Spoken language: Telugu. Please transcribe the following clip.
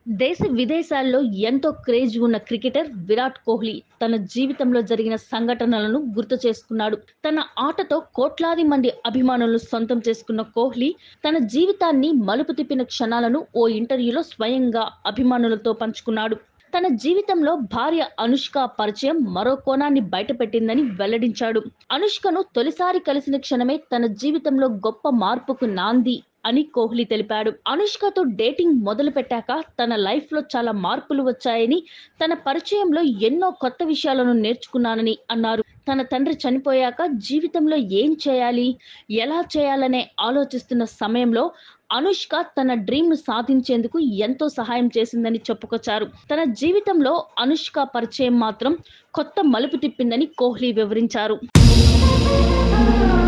దేశ విదేశాల్లో ఎంతో క్రేజ్ ఉన్న క్రికెటర్ విరాట్ కోహ్లీ తన జీవితంలో జరిగిన సంఘటనలను గుర్తు చేసుకున్నాడు తన ఆటతో కోట్లాది మంది అభిమానులను సొంతం చేసుకున్న కోహ్లీ తన జీవితాన్ని మలుపు తిప్పిన క్షణాలను ఓ ఇంటర్వ్యూలో స్వయంగా అభిమానులతో పంచుకున్నాడు తన జీవితంలో భార్య అనుష్క పరిచయం మరో కోణాన్ని బయటపెట్టిందని వెల్లడించాడు అనుష్కను తొలిసారి కలిసిన క్షణమే తన జీవితంలో గొప్ప మార్పుకు నాంది అని కోహ్లీ తెలిపాడు అనుష్కతో డేటింగ్ మొదలు పెట్టాక తన లైఫ్ లో చాలా మార్పులు వచ్చాయని తన పరిచయంలో ఎన్నో కొత్త విషయాలను నేర్చుకున్నానని అన్నారు తన తండ్రి చనిపోయాక జీవితంలో ఏం చేయాలి ఎలా చేయాలనే ఆలోచిస్తున్న సమయంలో అనుష్క తన డ్రీమ్ ను సాధించేందుకు ఎంతో సహాయం చేసిందని చెప్పుకొచ్చారు తన జీవితంలో అనుష్క పరిచయం మాత్రం కొత్త మలుపు తిప్పిందని కోహ్లీ వివరించారు